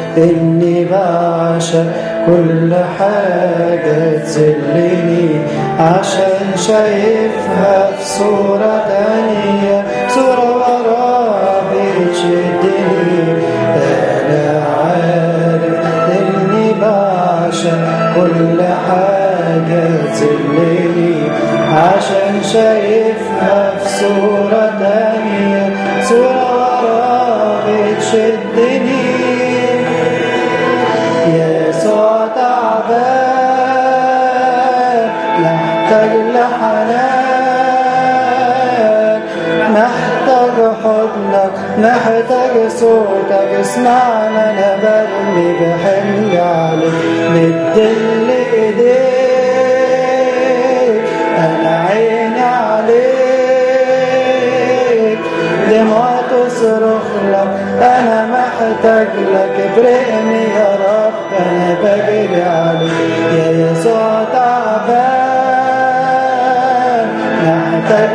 إني بعشق كل حاجة تذلني عشان شايفها في صورة تانية صورة ورا بتشدني أنا عارف إني بعشق كل حاجة تذلني عشان شايفها في صورة تانية صورة ورا بتشدني يسوع تعبان محتاج لحنان محتاج حضنك محتاج صوتك اسمعنا انا برمي بحمل عليك مدل ايديك انا عيني عليك دموع تصرخ لك انا محتاج لك ابرقني يا رب انا بجري عليك يا يسوع تعبان محتاج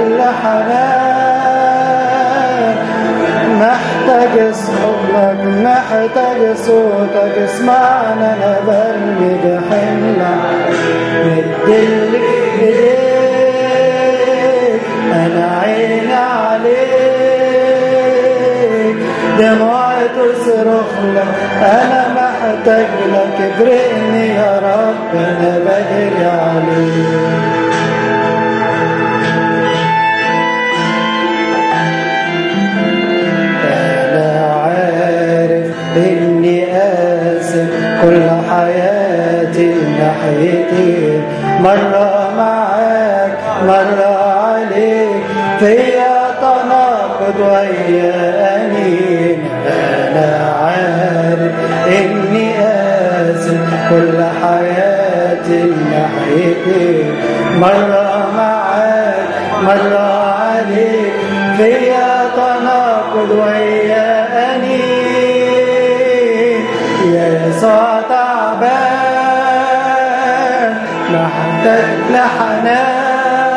لحنان محتاج صوتك محتاج صوتك اسمعنا انا برمي بحمل مدل ايديك انا عيني عليك دموع تصرخ لك انا محتاج لك ابرقني يا رب انا بجري عليك أنا عارف إني آسف كل حياتي ناحيتي مرة معاك مرة عليك فيا تناقض ويا أنين أنا عارف إني آسف كل حياتي ناحيتي مرة معاك مرة عليك فيا تناقض ويا أنين يا يسوع تعبان محتاج لحنان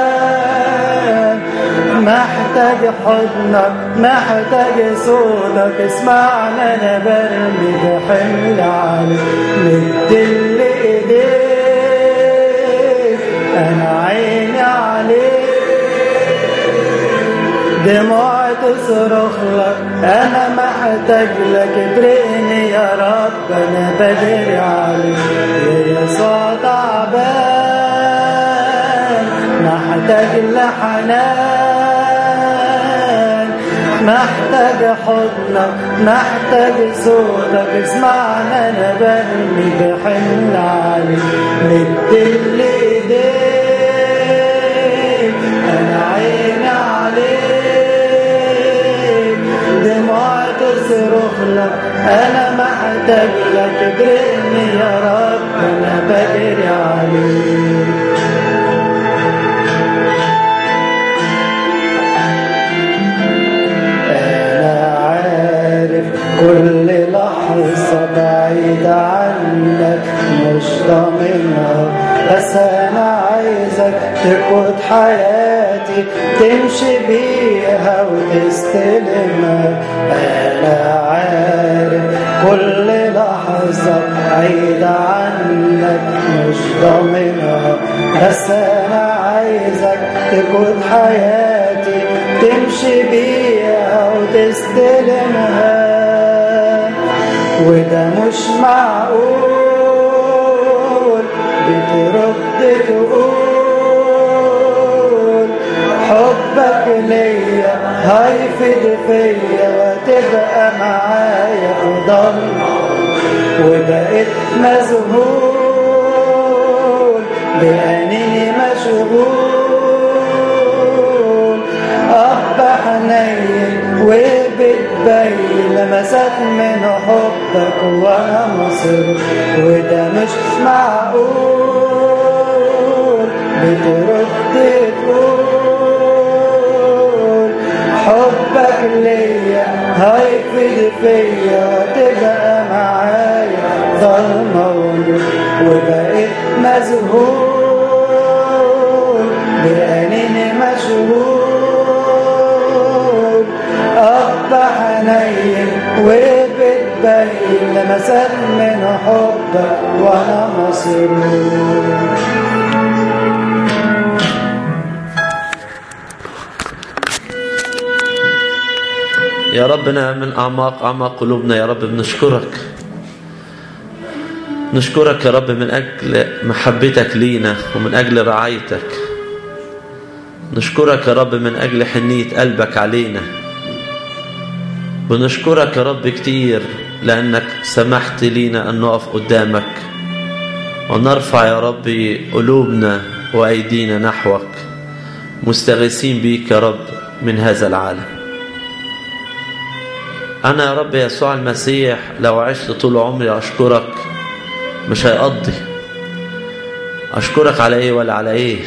محتاج حضنك محتاج صوتك اسمعنا انا برمي بحمل عليك مدل ايديك انا عيني عليك دموع تصرخ لك انا محتاج لك ابرقني يا رب انا بدري عليك يا يسوع تعبان محتاج لحنان محتاج حضنك محتاج صوتك اسمعنا انا برمي بحمل عليك مدل ايديك انا عيني عليك دموع تصرخ لك انا محتاج لك ابرقني يا رب انا بجري عليك أنا عارف كل لحظة بعيد عنك مش ضامنها بس أنا عايزك تقود حياتي تمشي بيها وتستلمها أنا عارف كل لحظة بعيد عنك مش ضامنها بس أنا عايزك تقود حياتي تمشي بيها وتستلمها وده مش معقول بترد تقول حبك ليا هيفيد فيا وتبقى معايا وضل وبقيت مذهول بأنني مشغول أب حنين وبتبين لمسات من حبك وأنا مصر وده مش معقول بترد تقول حبك ليا هيفيد فيا وتبقى معايا ضلمة ونور وبقيت مذهول بأنني مشغول أب حنين وبتبين باين لمسات من حبك وانا مسرور يا ربنا من أعماق أعماق قلوبنا يا رب بنشكرك نشكرك يا رب من أجل محبتك لينا ومن أجل رعايتك نشكرك يا رب من أجل حنية قلبك علينا ونشكرك يا رب كتير لأنك سمحت لينا أن نقف قدامك ونرفع يا رب قلوبنا وأيدينا نحوك مستغيثين بيك يا رب من هذا العالم أنا يا رب يسوع المسيح لو عشت طول عمري أشكرك مش هيقضي أشكرك على إيه ولا على إيه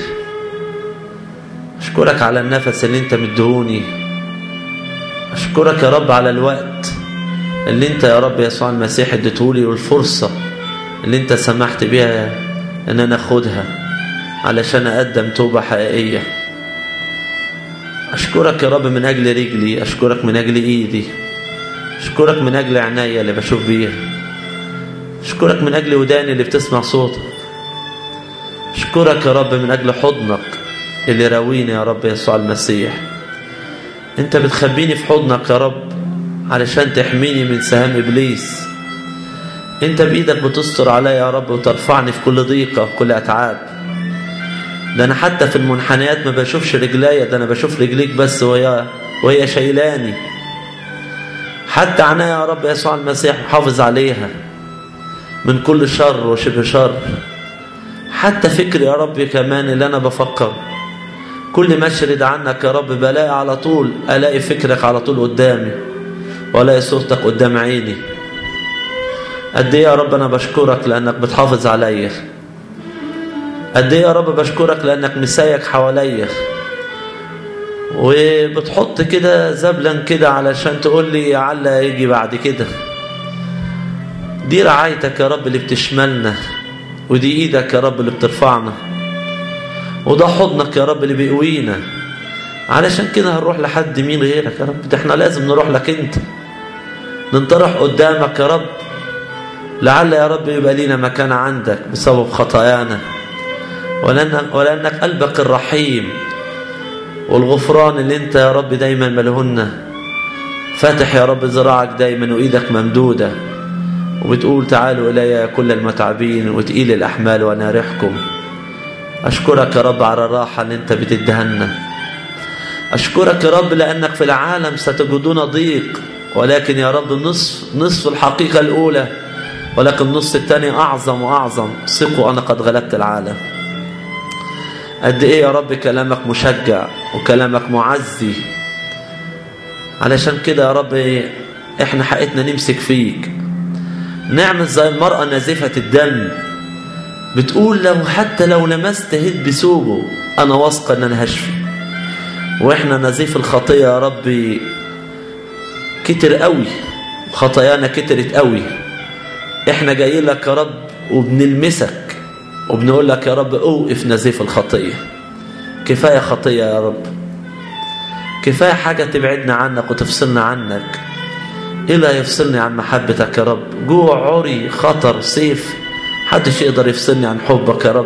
أشكرك على النفس اللي أنت مدهوني أشكرك يا رب على الوقت اللي أنت يا رب يسوع المسيح اديتهولي والفرصة اللي أنت سمحت بيها إن أنا أخدها علشان أقدم توبة حقيقية أشكرك يا رب من أجل رجلي أشكرك من أجل إيدي أشكرك من أجل عناية اللي بشوف بيها أشكرك من أجل وداني اللي بتسمع صوتك أشكرك يا رب من أجل حضنك اللي راويني يا رب يسوع المسيح أنت بتخبيني في حضنك يا رب علشان تحميني من سهام إبليس أنت بإيدك بتستر عليا يا رب وترفعني في كل ضيقة وكل أتعاب ده أنا حتى في المنحنيات ما بشوفش رجليا ده أنا بشوف رجليك بس وهي وهي شايلاني حتى عنايا يا رب يسوع المسيح محافظ عليها من كل شر وشبه شر حتى فكري يا رب كمان اللي أنا بفكر كل ما اشرد عنك يا رب بلاقي على طول ألاقي فكرك على طول قدامي وألاقي صورتك قدام عيني قد ايه يا رب أنا بشكرك لأنك بتحافظ عليا قد ايه يا رب بشكرك لأنك مسايك حواليا وبتحط كده زبلا كده علشان تقول لي علا يجي بعد كده دي رعايتك يا رب اللي بتشملنا ودي ايدك يا رب اللي بترفعنا وده حضنك يا رب اللي بيقوينا علشان كده هنروح لحد مين غيرك يا رب ده احنا لازم نروح لك انت ننطرح قدامك يا رب لعل يا رب يبقى لينا مكان عندك بسبب خطايانا ولأن ولأنك قلبك الرحيم والغفران اللي انت يا رب دايما ملهن فاتح يا رب ذراعك دايما وايدك ممدودة وبتقول تعالوا إلي كل المتعبين وتقيل الأحمال وأنا أريحكم أشكرك يا رب على الراحة اللي انت بتدهنا أشكرك يا رب لأنك في العالم ستجدون ضيق ولكن يا رب نصف نصف الحقيقة الأولى ولكن النصف الثاني أعظم وأعظم ثقوا أنا قد غلبت العالم قد إيه يا رب كلامك مشجع وكلامك معزي علشان كده يا رب إحنا حقتنا نمسك فيك نعمل زي المرأة نازفة الدم بتقول لو حتى لو لمست هد بثوبه أنا واثقة إن أنا هشفي وإحنا نزيف الخطية يا ربي كتر قوي خطايانا كترت قوي إحنا جايين لك يا رب وبنلمسك وبنقول لك يا رب اوقف نزيف الخطية كفاية خطية يا رب كفاية حاجة تبعدنا عنك وتفصلنا عنك إيه لا يفصلني عن محبتك يا رب جوع عري خطر سيف حدش يقدر يفصلني عن حبك يا رب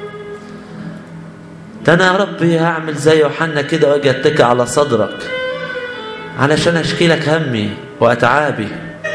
ده أنا يا رب هعمل زي يوحنا كده وأجي أتكي على صدرك علشان أشكي لك همي وأتعابي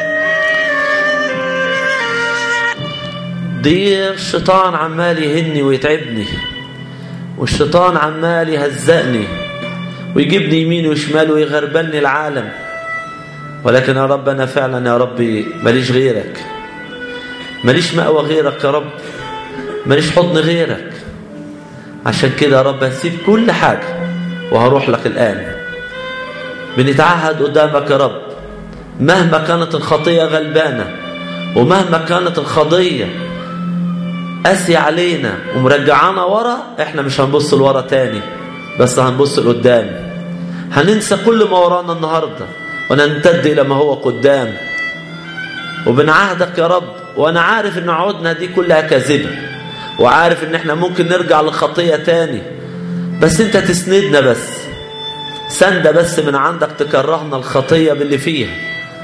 دي الشيطان عمال يهني ويتعبني والشيطان عمال يهزقني ويجيبني يمين وشمال ويغربلني العالم ولكن يا رب أنا فعلا يا ربي ماليش غيرك ماليش مأوى غيرك يا رب ماليش حضن غيرك عشان كده يا رب هسيب كل حاجة وهروح لك الآن بنتعهد قدامك يا رب مهما كانت الخطية غلبانة ومهما كانت الخطية قاسية علينا ومرجعانا ورا احنا مش هنبص لورا تاني بس هنبص لقدام هننسى كل ما ورانا النهارده ونمتد إلى ما هو قدام وبنعهدك يا رب وأنا عارف إن عودنا دي كلها كاذبة وعارف إن إحنا ممكن نرجع للخطية تاني بس أنت تسندنا بس سندة بس من عندك تكرهنا الخطية باللي فيها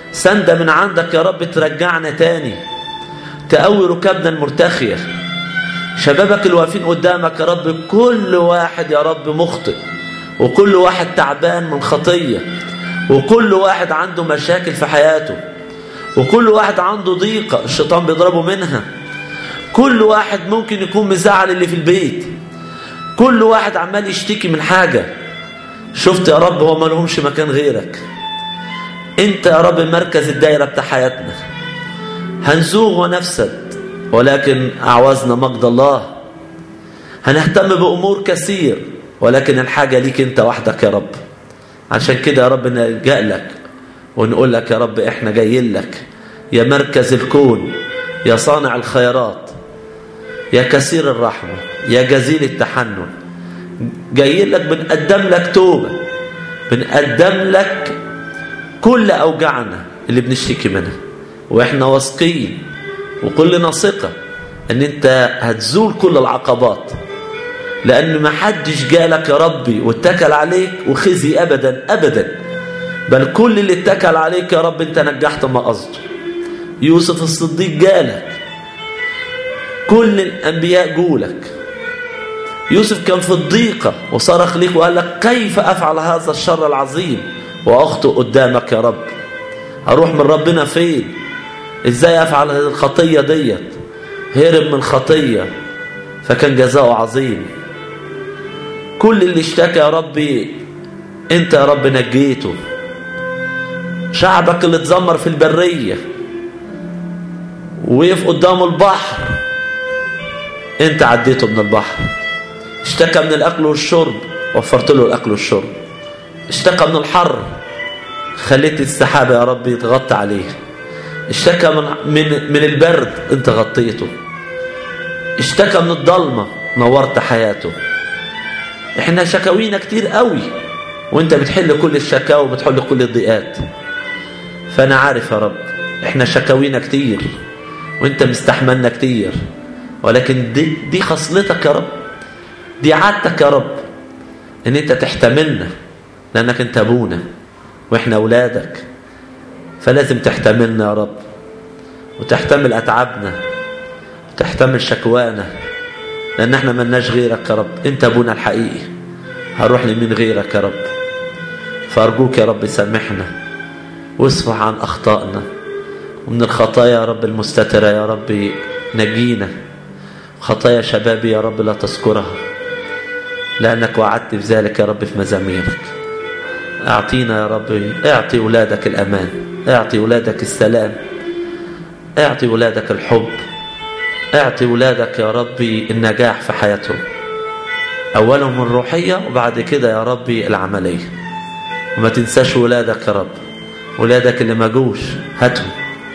سندة من عندك يا رب ترجعنا تاني تقوي ركابنا المرتخية شبابك الواقفين قدامك يا رب كل واحد يا رب مخطئ وكل واحد تعبان من خطية وكل واحد عنده مشاكل في حياته وكل واحد عنده ضيقة الشيطان بيضربه منها كل واحد ممكن يكون مزعل اللي في البيت كل واحد عمال يشتكي من حاجة شفت يا رب هو ما لهمش مكان غيرك انت يا رب مركز الدايرة بتاع حياتنا هنزوغ ونفسد ولكن أعوزنا مجد الله هنهتم بأمور كثير ولكن الحاجة ليك انت وحدك يا رب عشان كده يا رب نلجأ لك ونقول لك يا رب احنا جايين لك يا مركز الكون يا صانع الخيرات يا كثير الرحمة يا جزيل التحنن جايين لك بنقدم لك توبة بنقدم لك كل أوجعنا اللي بنشتكي منها وإحنا واثقين وكلنا ثقة أن أنت هتزول كل العقبات لأن ما حدش جالك يا ربي واتكل عليك وخزي أبدا أبدا بل كل اللي اتكل عليك يا رب أنت نجحت ما قصده يوسف الصديق جالك كل الأنبياء جولك يوسف كان في الضيقة وصرخ ليك وقال لك كيف أفعل هذا الشر العظيم وأخطئ قدامك يا رب أروح من ربنا فين إزاي أفعل هذه الخطية ديت هرب من خطية فكان جزاؤه عظيم كل اللي اشتكى يا ربي انت يا رب نجيته شعبك اللي اتذمر في البرية وقف قدام البحر انت عديته من البحر اشتكى من الاكل والشرب وفرت له الاكل والشرب اشتكى من الحر خليت السحابة يا رب يتغطى عليه اشتكى من, من, من البرد انت غطيته اشتكى من الضلمة نورت حياته احنا شكاوينا كتير قوي وانت بتحل كل الشكاوى وبتحل كل الضيقات فانا عارف يا رب احنا شكاوينا كتير وانت مستحملنا كتير ولكن دي, دي خصلتك يا رب دي عادتك يا رب ان انت تحتملنا لانك انت ابونا واحنا اولادك فلازم تحتملنا يا رب وتحتمل اتعابنا وتحتمل شكوانا لان احنا ملناش غيرك يا رب انت ابونا الحقيقي هروح لمين غيرك يا رب فارجوك يا رب سامحنا واصفح عن اخطائنا ومن الخطايا يا رب المستترة يا رب نجينا خطايا شبابي يا رب لا تذكرها لأنك وعدت بذلك يا رب في مزاميرك اعطينا يا رب اعطي ولادك الأمان اعطي ولادك السلام اعطي ولادك الحب اعطي ولادك يا ربي النجاح في حياتهم أولهم الروحية وبعد كده يا ربي العملية وما تنساش ولادك يا رب ولادك اللي ما جوش هاتهم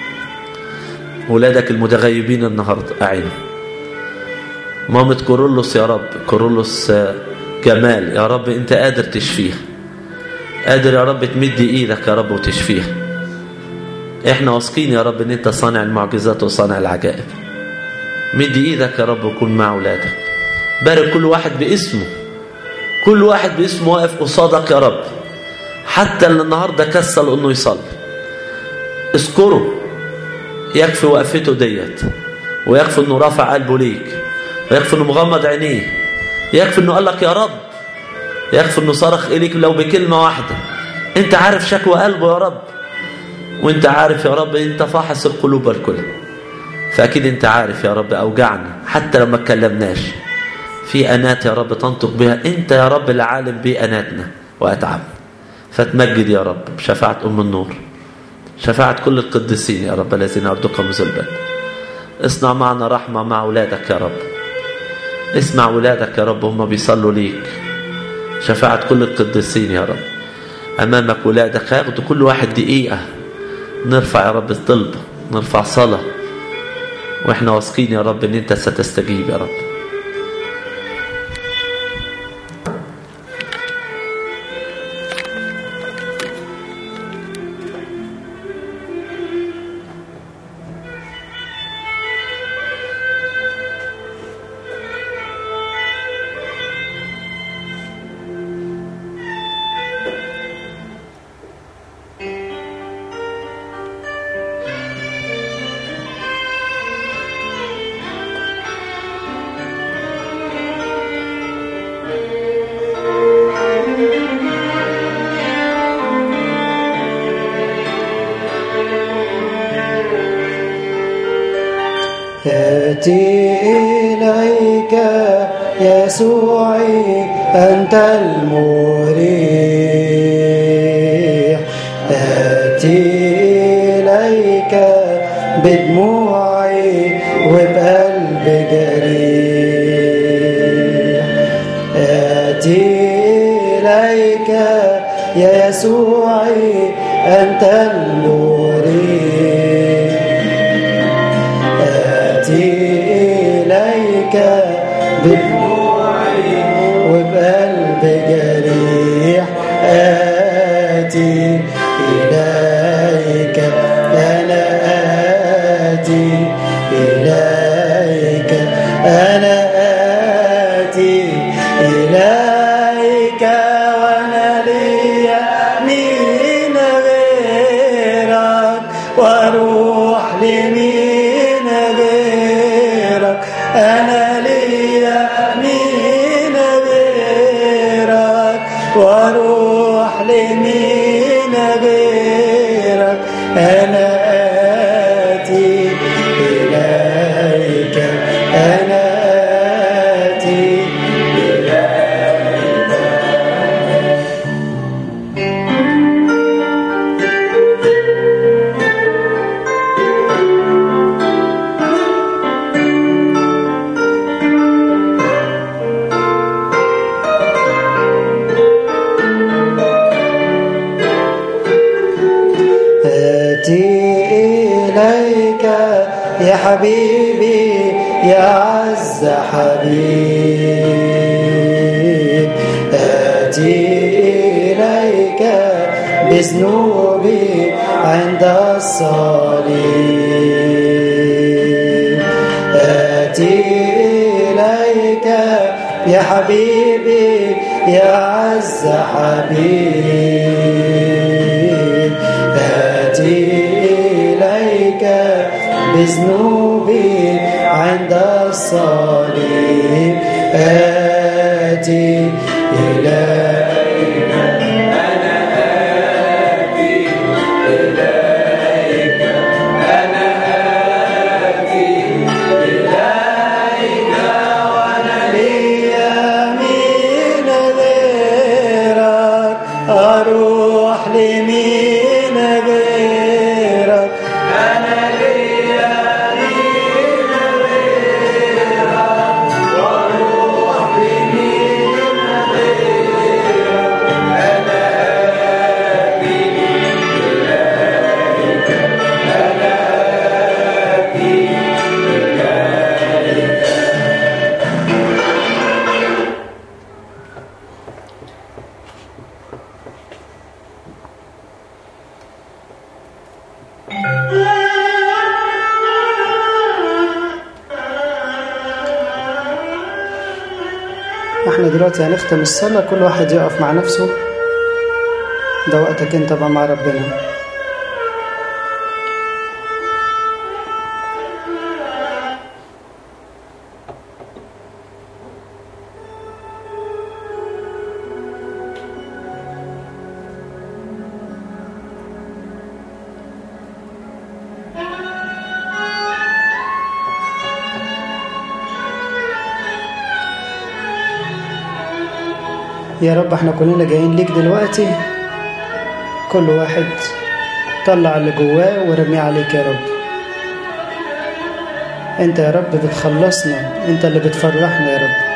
ولادك المتغيبين النهاردة أعينهم مامة كورولوس يا رب كورولوس جمال يا رب انت قادر تشفيها قادر يا رب تمد ايدك يا رب وتشفيها احنا واثقين يا رب ان انت صانع المعجزات وصانع العجائب مد ايدك يا رب وكون مع اولادك بارك كل واحد باسمه كل واحد باسمه واقف قصادك يا رب حتى اللي النهارده كسل انه يصلي اذكره يكفي وقفته ديت ويكفي انه رافع قلبه ليك ويكفي انه مغمض عينيه يكفي انه قال لك يا رب يكفي انه صرخ اليك لو بكلمه واحده انت عارف شكوى قلبه يا رب وانت عارف يا رب انت فاحص القلوب الكل فاكيد انت عارف يا رب اوجعنا حتى لو ما اتكلمناش في انات يا رب تنطق بها انت يا رب العالم باناتنا واتعبنا فتمجد يا رب بشفاعه ام النور شفاعة كل القديسين يا رب الذين أرضكم ذلبا اصنع معنا رحمة مع أولادك يا رب اسمع أولادك يا رب هم بيصلوا ليك شفاعة كل القديسين يا رب أمامك أولادك هياخدوا كل واحد دقيقة نرفع يا رب الطلب نرفع صلاة وإحنا واثقين يا رب إن أنت ستستجيب يا رب آتي إليك يسوعي أنت المريح آتي إليك بدموعي وبقلب جريح آتي إليك يا يسوعي أنت المريح آتي إليك بدموعي وبقلب جريح آتي إليك أنا آتي إليك أنا آتي إليك وأنا لي مين غيرك وأروح لمين غيرك أنا لي مين غيرك وأروح لمين غيرك أنا آتي إليك أنا آتي آتي إليك يا حبيبي يا عز حبيب آتي إليك بذنوبي عند الصليب آتي إليك يا حبيبي يا عز حبيب آتي إليك بذنوبي عند الصليب آتي إليك ليمين غيرك أروح لمين غيرك أنا احنا دلوقتي هنختم الصلاة كل واحد يقف مع نفسه ده وقتك انت بقى مع ربنا يا رب احنا كلنا جايين ليك دلوقتي كل واحد طلع اللي جواه ورميه عليك يا رب انت يا رب بتخلصنا انت اللي بتفرحنا يا رب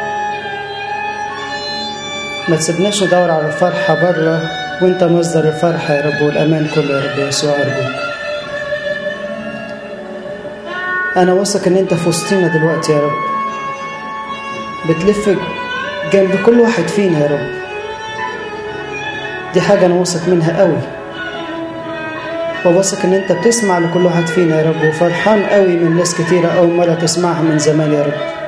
ما تسيبناش ندور على الفرحة بره وانت مصدر الفرحة يا رب والأمان كله يا رب يسوع أرجوك أنا واثق إن أنت في وسطينا دلوقتي يا رب بتلف جنب كل واحد فينا يا رب دي حاجة أنا واثق منها قوي وواثق إن أنت بتسمع لكل واحد فينا يا رب وفرحان قوي من ناس كتيرة أول مرة تسمعها من زمان يا رب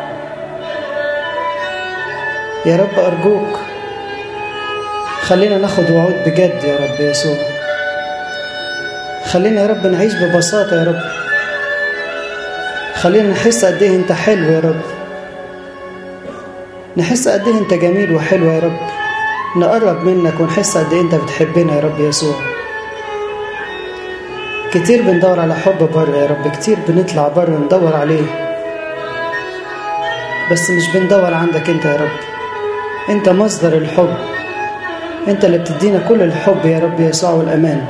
يا رب أرجوك خلينا ناخد وعود بجد يا رب يسوع خلينا يا رب نعيش ببساطة يا رب خلينا نحس قد إيه أنت حلو يا رب نحس قد إيه أنت جميل وحلو يا رب نقرب منك ونحس قد إيه أنت بتحبنا يا رب يسوع كتير بندور على حب بره يا رب كتير بنطلع بره ندور عليه بس مش بندور عندك انت يا رب انت مصدر الحب انت اللي بتدينا كل الحب يا رب يسوع والامان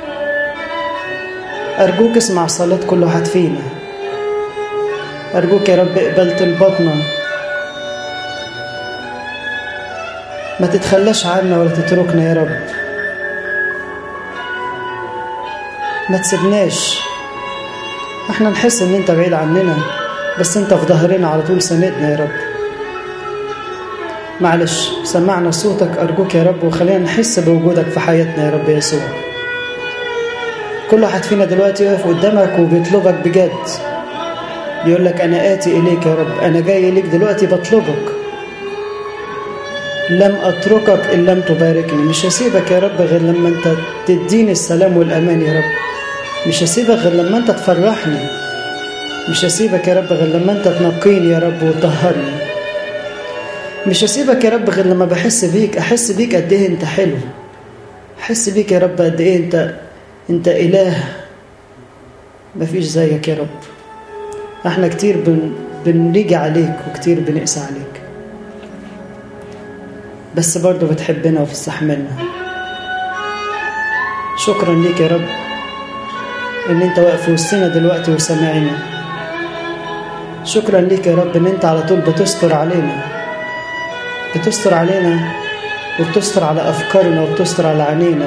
ارجوك اسمع صلاة كل واحد فينا ارجوك يا رب اقبل طلباتنا ما تتخلاش عنا ولا تتركنا يا رب ما تسيبناش احنا نحس ان انت بعيد عننا بس انت في ظهرنا على طول سندنا يا رب معلش سمعنا صوتك ارجوك يا رب وخلينا نحس بوجودك في حياتنا يا رب يسوع كل واحد فينا دلوقتي واقف قدامك وبيطلبك بجد بيقول لك انا اتي اليك يا رب انا جاي اليك دلوقتي بطلبك لم اتركك ان لم تباركني مش هسيبك يا رب غير لما انت تديني السلام والامان يا رب مش هسيبك غير لما انت تفرحني مش هسيبك يا رب غير لما انت تنقيني يا رب وتطهرني مش هسيبك يا رب غير لما بحس بيك احس بيك قد ايه انت حلو احس بيك يا رب قد ايه انت انت اله مفيش زيك يا رب احنا كتير بن... بنيجي عليك وكتير بنقسى عليك بس برضه بتحبنا وبتستحملنا شكرا ليك يا رب ان انت واقف وسطنا دلوقتي وسامعنا شكرا ليك يا رب ان انت على طول بتستر علينا بتستر علينا وبتستر على افكارنا وبتستر على عينينا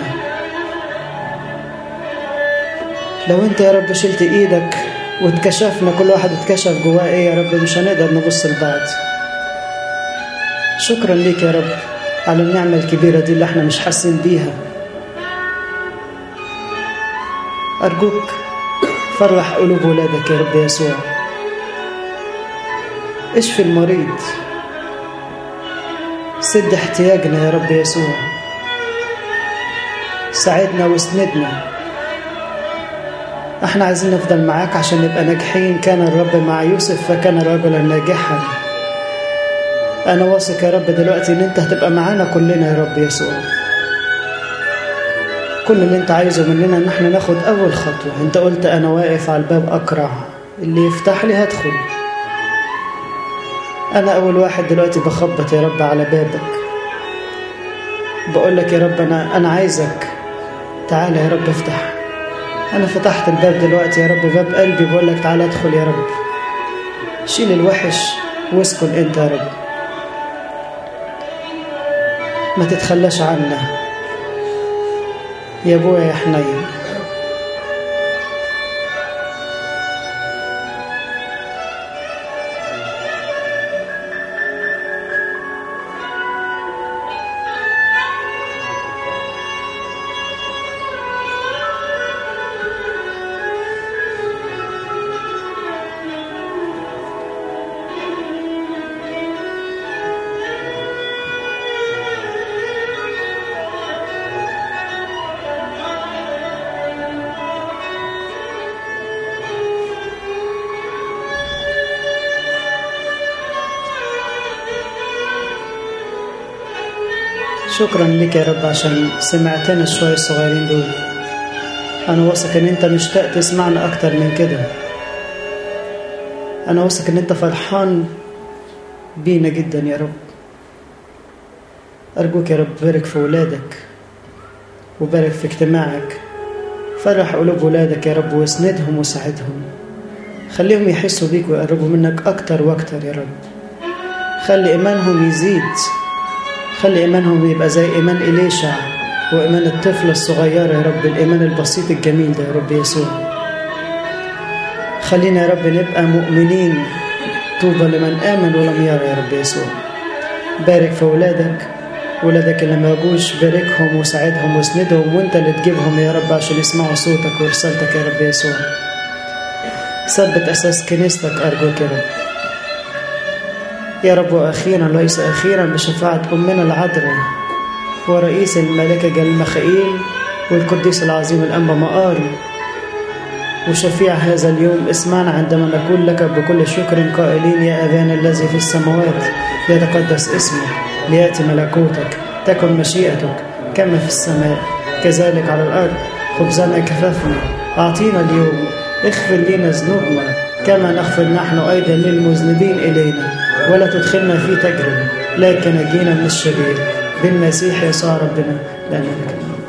لو انت يا رب شلت ايدك واتكشفنا كل واحد اتكشف جواه ايه يا رب مش هنقدر نبص لبعض شكرا ليك يا رب على النعمة الكبيرة دي اللي احنا مش حاسين بيها أرجوك فرح قلوب ولادك يا رب يسوع اشفي المريض سد احتياجنا يا رب يسوع ساعدنا واسندنا احنا عايزين نفضل معاك عشان نبقى ناجحين كان الرب مع يوسف فكان رجلا ناجحا انا واثق يا رب دلوقتي ان انت هتبقى معانا كلنا يا رب يسوع كل اللي انت عايزه مننا ان احنا ناخد اول خطوه انت قلت انا واقف على الباب اقرع اللي يفتح لي هدخل انا اول واحد دلوقتي بخبط يا رب على بابك بقول لك يا رب انا انا عايزك تعالى يا رب افتح انا فتحت الباب دلوقتي يا رب باب قلبي بقول لك تعالى ادخل يا رب شيل الوحش واسكن انت يا رب ما تتخلاش عنا يا ابويا يا حنين شكرا لك يا رب عشان سمعتنا الشوية الصغيرين دول أنا واثق إن أنت مشتاق تسمعنا أكتر من كده أنا واثق إن أنت فرحان بينا جدا يا رب أرجوك يا رب بارك في ولادك وبارك في اجتماعك فرح قلوب ولادك يا رب واسندهم وساعدهم خليهم يحسوا بيك ويقربوا منك أكتر وأكتر يا رب خلي إيمانهم يزيد خلي إيمانهم يبقى زي إيمان إليشع وإيمان الطفلة الصغيرة يا رب الإيمان البسيط الجميل ده يا رب يسوع خلينا يا رب نبقى مؤمنين طوبى لمن آمن ولم يرى يا رب يسوع بارك في ولادك ولادك اللي ما جوش باركهم وساعدهم واسندهم وانت اللي تجيبهم يا رب عشان يسمعوا صوتك ورسالتك يا رب يسوع ثبت أساس كنيستك أرجوك يا رب يا رب وأخيرا ليس أخيرا بشفاعة أمنا العذراء ورئيس الملائكة جل مخائيل والقديس العظيم الأنبا مقار وشفيع هذا اليوم اسمعنا عندما نقول لك بكل شكر قائلين يا أبانا الذي في السماوات يتقدس اسمك ليأتي ملكوتك تكن مشيئتك كما في السماء كذلك على الأرض خبزنا كفافنا أعطينا اليوم اغفر لنا ذنوبنا كما نغفر نحن أيضا للمذنبين إلينا ولا تدخلنا في تجربة لكن نجينا من الشرير بالمسيح يسوع ربنا لأنك